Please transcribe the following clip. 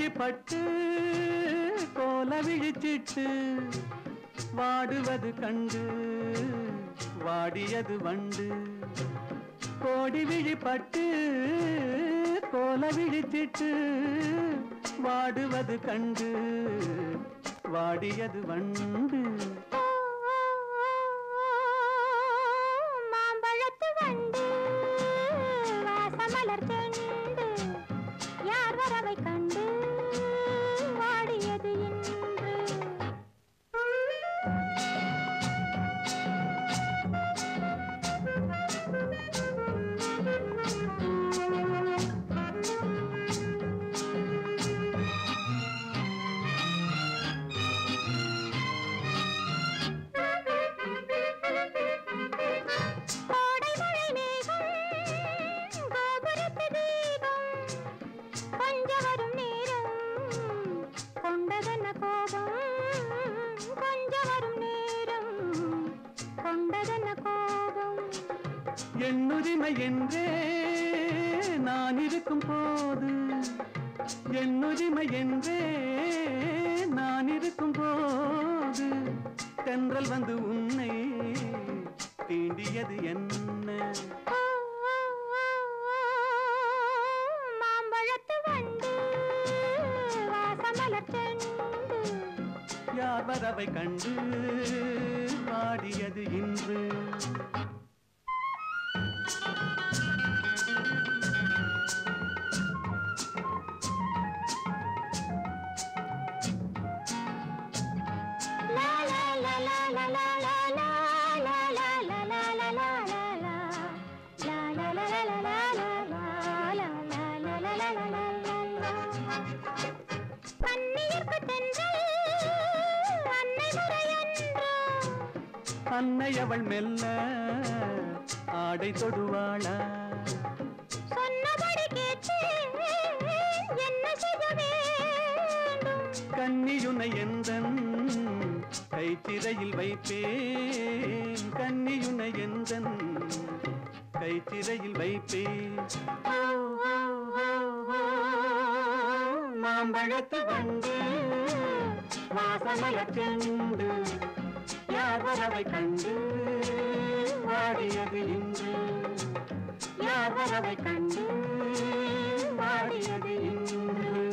விழிப்பட்டு கோல விழிச்சிட்டு வாடுவது கண்டு வாடியது வண்டு கோடி விழிப்பட்டு கோல விழிச்சிட்டு வாடுவது கண்டு வாடியது வண்டு மாம்பழத்து வண்டு வாசமலர் செண்டு யார் வரவை கண்டு வாடியது இன்று கோடை மழை மேகம் கோபுரத்து தீபம் கொஞ்ச வரும் நேரம் கொண்டதென்ன கோபம் கொஞ்ச வரும் நேரம் கொண்டதென்ன கோபம் என்னுரிமை என்றே நான் இருக்கும் போது என்னுரிமை என்றே நான் இருக்கும் போது தென்றல் வந்து உன்னை தீண்டியது என்ன ஓ, ஓ, ஓ, ஓ, மாம்பழத்து வண்டு வாசமலர் செண்டு யார் வரவை கண்டு பாடியது இன்று La la la la la la la la la la la la la la la la. La la la la la la la la la la la la la la la la. கண்ணியர்க்கு தென்றல் அன்னை முறையன்றோ அன்னை அவள் மெல்ல ஆடை தொடுவாளா சொன்னபடி கேட்டேன் என்ன செய்ய வேண்டும் கன்னியுனை எந்தன் கைத்திரையில் வைப்பேன் கன்னியுனை எந்தன் கைத்திரையில் வைப்பேன் ஓ, ஓ, ஓ, ஓ. மாம்பழத்து வண்டு வாசமலர் செண்டு யார் வரவை கண்டு வாடியது இன்று யார் வரவை கண்டு வாடியது இன்று